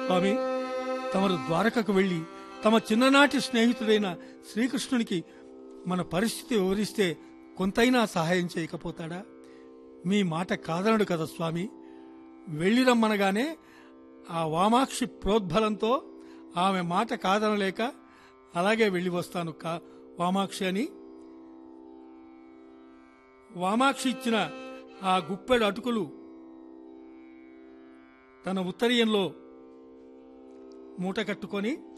స్వామి తమరు ద్వారకకు వెళ్లి తమ చిన్ననాటి స్నేహితుడైన శ్రీకృష్ణునికి మన పరిస్థితి వివరిస్తే కొంతైనా సహాయం చేయకపోతాడా మీ మాట కాదనడు కదా స్వామి వెళ్ళి రమ్మనగానే ఆ వామాక్షి ప్రోద్బలంతో ఆమె మాట కాదనలేక అలాగే వెళ్ళి వస్తాను కా వామాక్షి అని వామాక్షి ఇచ్చిన ఆ గుప్పెడు అటుకులు తన ఉత్తరీయంలో మూట కట్టుకొని